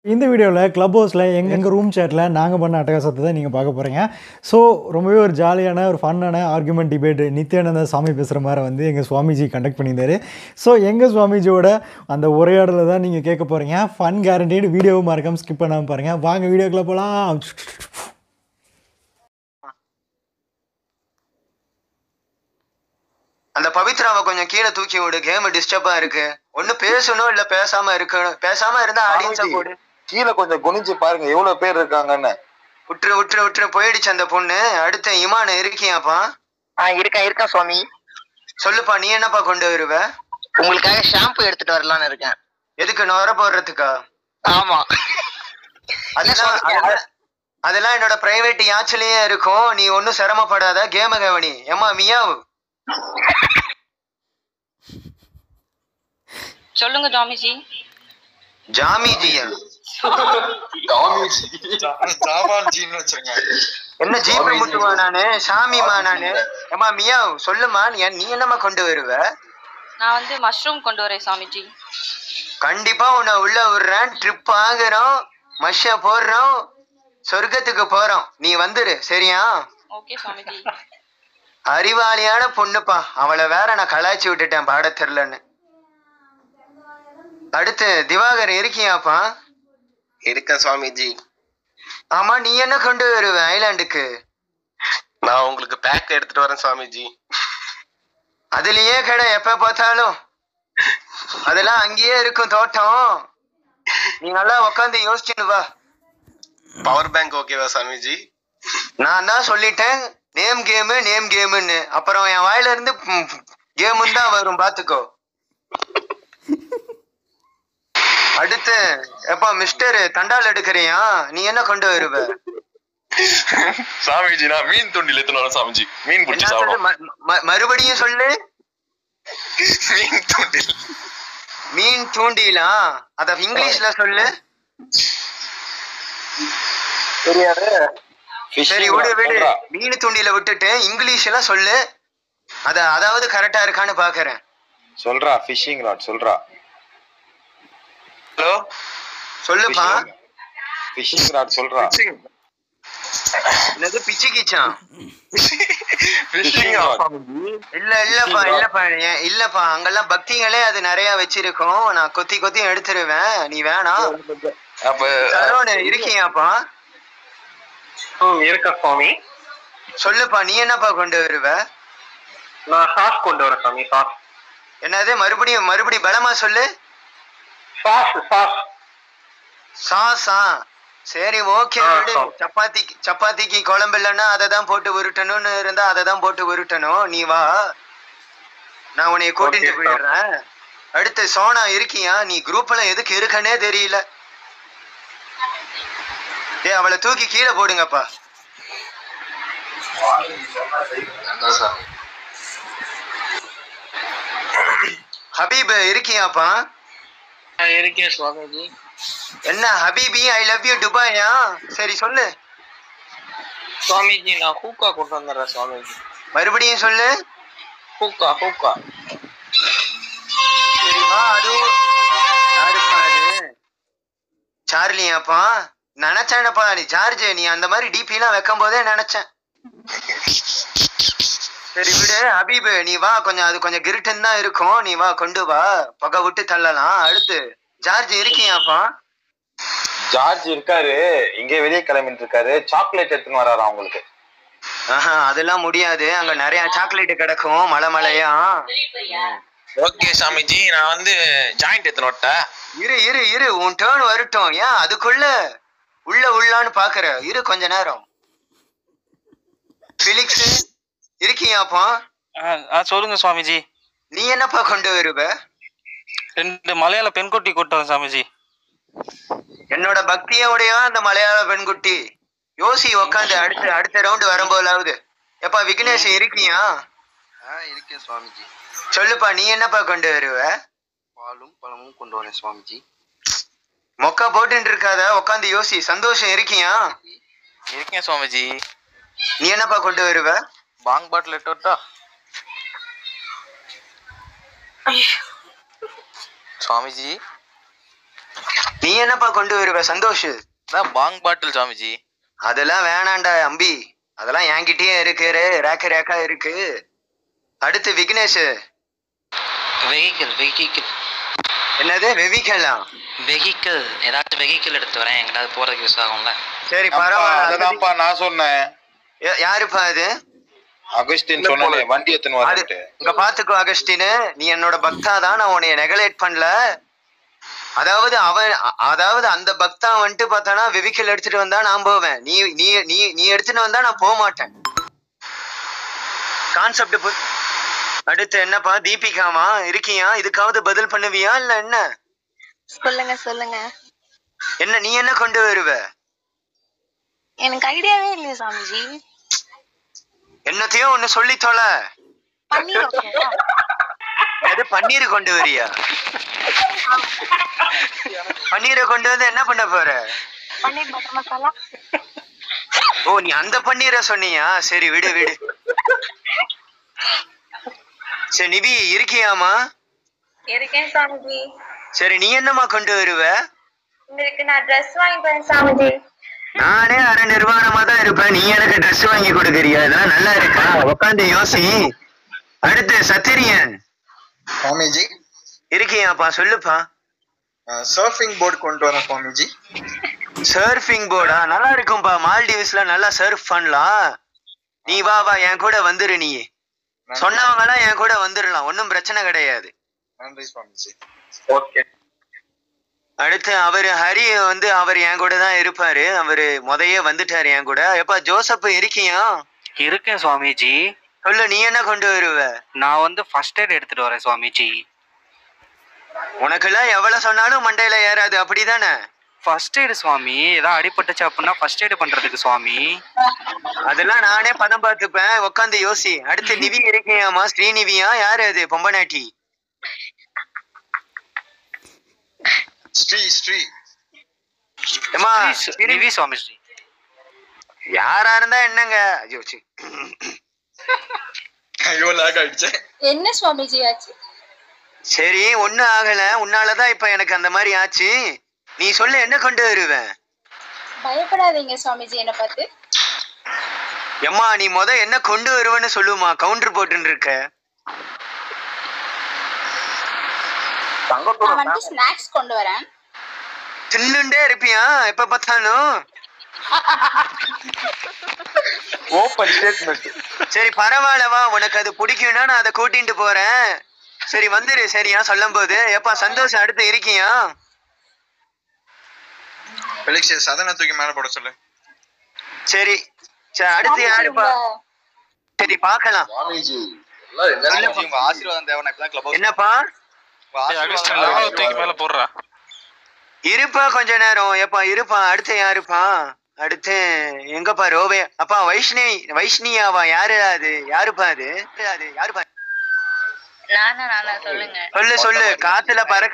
இந்த வீடியோவில் க்ளப் ஹவுஸில் எங்கள் எங்கள் ரூம் சேட்டில் நாங்கள் பண்ண அட்டகாசத்தை தான் நீங்கள் பார்க்க போகிறீங்க ஸோ ரொம்பவே ஒரு ஜாலியான ஒரு ஃபன்னான ஆர்குமெண்ட் டிபேட் நித்யானந்த சாமி பேசுகிற மாதிரி வந்து எங்கள் சுவாமிஜி கண்டக்ட் பண்ணியிருந்தாரு ஸோ எங்கள் சுவாமிஜியோட அந்த உரையாடலை தான் நீங்கள் கேட்க போகிறீங்க ஃபன் கேரண்டீடு வீடியோவும் மறக்காம ஸ்கிப் பண்ணாமல் பாருங்கள் வாங்க வீடியோக்குள்ளே போகலாம் அந்த பவித்ராவை கொஞ்சம் கீழே தூக்கி விடு கேம் டிஸ்டர்பா இருக்கு ஒண்ணு பேசணும் இல்ல பேசாம இருக்கணும் பேசாம இருந்தா ஆடியன்ஸா சாமிஜி, போடு கீழே கொஞ்சம் குனிஞ்சு பாருங்க எவ்வளவு பேர் இருக்காங்கன்னு விட்டுரு விட்டுரு விட்டுரு போயிடுச்சு அந்த பொண்ணு அடுத்த இமான இருக்கியாப்பா ஆ இருக்கேன் இருக்கேன் சுவாமி சொல்லுப்பா நீ என்னப்பா கொண்டு வருவ உங்களுக்காக ஷாம்பு எடுத்துட்டு வரலாம்னு இருக்கேன் எதுக்கு நுர போடுறதுக்கா ஆமா அதெல்லாம் சொல்றீங்க? அதெல்லாம்- அதெல்லாம் என்னோட பிரைவேட் யாச்சிலேயே இருக்கும் நீ ஒன்னும் சிரமப்படாத கேம கவனி ஏமா மியாவு சொல்லுங்க ஜாமிஜி ஜாமிஜியா என்ன ஜீப்பை முட்டுவா நானு சாமிமா நானு ஏமா மியாவ் சொல்லுமா நீ நீ என்னம்மா கொண்டு வருவ நான் வந்து மஷ்ரூம் கொண்டு வரேன் சாமிஜி கண்டிப்பா உன்னை உள்ள விடுறேன் ட்ரிப் ஆகுறோம் மஷ போடுறோம் சொர்க்கத்துக்கு போறோம் நீ வந்துரு சரியா ஓகே சாமிஜி அறிவாளியான பொண்ணுப்பா அவளை வேற நான் கலாய்ச்சி விட்டுட்டேன் பாட தெரிலன்னு அடுத்து திவாகர் இருக்கியாப்பா இருக்க சுவாமிஜி ஆமா நீ என்ன கொண்டு வருவ ஐலாண்டுக்கு நான் உங்களுக்கு பேக் எடுத்துட்டு வரேன் சுவாமிஜி அதுலயே கடை எப்ப பார்த்தாலும் அதெல்லாம் அங்கேயே இருக்கும் தோட்டம் நீ நல்லா உக்காந்து யோசிச்சுன்னு வா பவர் பேங்க் ஓகேவா சுவாமிஜி நான் தான் சொல்லிட்டேன் நேம் கேமு நேம் கேமுன்னு அப்புறம் என் வாயில இருந்து கேமுன்னு தான் வரும் பாத்துக்கோ அடுத்து எப்பா மிஸ்டர் தண்டால் எடுக்கிறியா நீ என்ன கொண்டு வருவ சாமிஜி நான் மீன் தொண்டில எத்தனை வரேன் சாமிஜி மீன் என்ன பிடிச்சி சொல்லு சாப்பிடும் ம- ம- மறுபடியும் சொல்லு மீன் தொண்டில் மீன் தூண்டிலா அத இங்கிலீஷ்ல சொல்லு தெரியாது சரி விடு விடு மீன் தூண்டில விட்டுட்டு இங்கிலீஷ்ல சொல்லு அத அதாவது கரெக்டா இருக்கான்னு பாக்குறேன் சொல்றா ஃபிஷிங் ராட் சொல்றா ஹலோ சொல்லுப்பா ஃபிஷிங் ராட் சொல்றா என்னது பிச்சு கீச்சான் ஃபிஷிங் ராட் இல்ல இல்லப்பா இல்லப்பா ஏன் இல்லப்பா அங்கெல்லாம் பக்திகளே அது நிறைய வச்சிருக்கோம் நான் கொத்தி கொத்தி எடுத்துருவேன் நீ வேணாம் அப்ப சரவண இருக்கியாப்பா ம் இருக்க சுவாமி சொல்லுப்பா நீ என்னப்பா கொண்டு வருவ நான் சாஸ் கொண்டு வரேன் சாமி சாஸ் என்னது மறுபடியும் மறுபடியும் பலமா சொல்லு சாஸ் சாஸ் சாஸா சரி ஓகே ஆ, விடு சாஸ். சப்பாத்திக்கு சப்பாத்திக்கு குழம்பு இல்லைன்னா அதை தான் போட்டு உருட்டணும்னு இருந்தா அதை தான் போட்டு உருட்டணும் நீ வா நான் உன்னைய கூட்டிட்டு Okay, போயிடுறேன் அடுத்து சோனா இருக்கியா நீ குரூப்ல எதுக்கு இருக்கனே தெரியல ஏ அவளை தூக்கி கீழே போடுங்கப்பா ஹபீப் இருக்கியாப்பா இருக்கேன் சுவாமிஜி என்ன ஹபீபி ஐ லவ் யூ துபாயா சரி சொல்லு சுவாமிஜி நான் ஹூக்கா கொண்டு வந்துடுறேன் சுவாமிஜி மறுபடியும் சொல்லு ஹூக்கா ஹூக்கா சரி வா அதுவும் யாருப்பா அது சார்லியாப்பா நினைச்சேனப்பா நீ ஜார்ஜ் நீ அந்த மாதிரி டிபி எல்லாம் வைக்கும் போதே நினைச்சேன் சரி விடு ஹபீப் நீ வா கொஞ்சம் அது கொஞ்சம் கிருட்டுன்னு தான் இருக்கும் நீ வா கொண்டு வா புகை விட்டு தள்ளலாம் அடுத்து ஜார்ஜ் இருக்கியாப்பா ஜார்ஜ் இருக்காரு இங்க வெளியே கிளம்பிட்டு இருக்காரு சாக்லேட் எடுத்துன்னு வராரா உங்களுக்கு ஆஹா அதெல்லாம் முடியாது அங்க நிறைய சாக்லேட் கிடக்கும் மலை மலையா ஓகே சாமிஜி நான் வந்து ஜாயிண்ட் எத்தனை வரட்டேன் இரு இரு இரு உன் டேர்ன் வரட்டும் ஏன் அதுக்குள்ள உள்ள உள்ளான்னு பாக்குற இரு கொஞ்ச நேரம் பிலிக்ஸ் இருக்கியாப்பா ஆ சொல்லுங்க சுவாமிஜி நீ என்னப்பா கொண்டு வருவ ரெண்டு மலையாள பெண்குட்டி கூட்டம் சாமிஜி என்னோட பக்தியோடயா அந்த மலையாள பெண்குட்டி யோசி உக்காந்து அடுத்த அடுத்த ரவுண்டு வரும்போதாவது எப்பா விக்னேஷ் இருக்கியா ஆ இருக்கேன் சுவாமிஜி சொல்லுப்பா நீ என்னப்பா கொண்டு வருவ பாலும் பழமும் கொண்டு வரேன் சுவாமிஜி மொக்கா போட்டுட்டு இருக்காத உக்காந்து யோசி சந்தோஷம் இருக்கியா இருக்கேன் சுவாமிஜி நீ என்னப்பா கொண்டு வருவ பாங் பாட்டில் எட்டோட்டா சுவாமிஜி நீ நீ என்னப்பா கொண்டு வருவ சந்தோஷ் அதான் பாங் பாட்டில் சாமிஜி அதெல்லாம் வேணாண்டா அம்பி அதெல்லாம் என்கிட்டயே இருக்கு ரேக்க ரேக்கா இருக்கு அடுத்து விக்னேஷ் வெஹிக்கிள் வெஹிக்கிள் என்னது வெவிக்கலாம் வெஹிக்கிள் ஏதாச்சும் வெஹிக்கிள் எடுத்து வரேன் எங்கிட்டாவது போறதுக்கு யூஸ் ஆகும்ல சரி அப்பா, பரவாயில்ல அததான்ப்பா நான் சொன்னேன் யா- யாருப்பா அது அகஸ்டின் சொன்னே வண்டி எடுத்துன்னு அது வரேன்ட்டு இங்க பாத்துக்கோ அகஸ்டின் நீ என்னோட பக்தா தான் நான் உன்னைய நெகலேட் பண்ணல அதாவது அவன் அ- அதாவது அந்த பக்தா வந்துட்டு பார்த்தானா வெவிக்கல் எடுத்துட்டு வந்தா நான் போவேன் நீ நீ நீ நீ எடுத்துட்டு வந்தா நான் போக மாட்டேன் கான்செப்ட் அடுத்து என்னப்பா தீபிகாமா இருக்கியா இதுக்காவது பதில் பண்ணுவியா இல்ல என்ன சொல்லுங்க சொல்லுங்க என்ன நீ என்ன கொண்டு வருவ எனக்கு ஐடியாவே இல்லையே சாமிஜி என்னத்தையும் ஒண்ணு சொல்லி தொலை பன்னீர் ஓகேவா எது பன்னீர் கொண்டு வரியா பன்னீரை கொண்டு வந்து என்ன பண்ண போற பன்னீர் பட்டர் மசாலா ஓ நீ அந்த பன்னீரை சொன்னியா சரி விடு விடு சரி நிவி இருக்கியாமா இருக்கேன் சாமிஜி சரி நீ என்னம்மா கொண்டு வருவ உங்களுக்கு நான் ட்ரெஸ் வாங்கிட்டு வரேன் சாமிஜி நானே அரை நிர்வாணமா தான் இருப்பேன் நீ எனக்கு ட்ரெஸ் வாங்கி கொடுக்குறியா இதெல்லாம் நல்லா இருக்கா உட்காந்து யோசி அடுத்து சத்திரியன் சுவாமிஜி இருக்கியாப்பா சொல்லுப்பா சர்ஃபிங் போர்டு கொண்டு வரேன் சுவாமிஜி சர்ஃபிங் போர்டா நல்லா இருக்கும்பா மால்டீவ்ஸ்ல நல்லா சர்ஃப் பண்ணலாம் நீ வா வா என் கூட வந்துரு நீ சொன்னவங்க எல்லாம் என் கூட வந்துடலாம் ஒன்றும் பிரச்சனை கிடையாது நன்றி சுவாமிஜி ஓகே அடுத்து அவரு ஹரி வந்து அவர் என் கூட தான் இருப்பாரு அவரு முதையே வந்துட்டாரு என் கூட எப்பா ஜோசப் இருக்கியா இருக்கேன் சுவாமிஜி சொல்லு நீ என்ன கொண்டு வருவ நான் வந்து ஃபர்ஸ்ட் எய்ட் எடுத்துட்டு வரேன் சுவாமிஜி உனக்கெல்லாம் எவ்வளவு சொன்னாலும் மண்டையில ஏறாது அப்படிதானே ஃபர்ஸ்ட் எய்டு சுவாமி ஏதாவது அடிபட்டுச்சு அப்படின்னா ஃபர்ஸ்ட் எய்டு பண்றதுக்கு சுவாமி அதெல்லாம் நானே பதம் பார்த்துப்பேன் உட்காந்து யோசி அடுத்து நிவி இருக்கியாமா ஸ்ரீநிவியா யாரு அது பொம்பனாட்டி ஸ்ரீ ஸ்ரீ ஏம்மா, நிவி- நிவி சுவாமிஜி யாரா இருந்தா என்னங்க ஐயோ, சி. ஐயோ லேக் ஆயிடுச்சு என்ன சுவாமிஜி ஆச்சு சரி ஒண்ணும் ஆகல உன்னாலதான் இப்ப எனக்கு அந்த மாதிரி ஆச்சு நீ சொல்லு என்ன கொண்டு வருவேன் பயப்படாதீங்க சுவாமிஜி என்ன பார்த்து எம்மா நீ முத என்ன கொண்டு வருவேன்னு சொல்லுமா கவுண்டர் போட்டுன்னு இருக்க நான் வந்து ஸ்நாக்ஸ் கொண்டு வரேன் தின்னுண்டே இருப்பியா எப்ப பார்த்தாலும் ஓப்பன் ஸ்டேட்மெண்ட் சரி பரவாயில்லவா உனக்கு அது பிடிக்கும்னா நான் அதை கூட்டிட்டு போறேன் சரி வந்துரு சரியா சொல்லும் போது எப்பா சந்தோஷம் அடுத்து இருக்கியா பெலிக்ஸ் சதனை தூக்கி மேல போட சொல்லு சரி சரி அடுத்து யாருப்பா சரி பார்க்கலாம் சுவாமிஜி உங்க ஆசீர்வாதம் தேவை நான் இப்பதான் என்னப்பா தூக்கி மேல போடுறா இருப்பா கொஞ்ச நேரம் எப்பா இருப்பா அடுத்து யாருப்பா அடுத்து எங்கப்பா ரோவே அப்பா வைஷ்ணவி வைஷ்ணியாவா யாரு அது யாருப்பா அது அது யாருப்பா நானா நானா சொல்லுங்க சொல்லு சொல்லு காத்துல பறக்க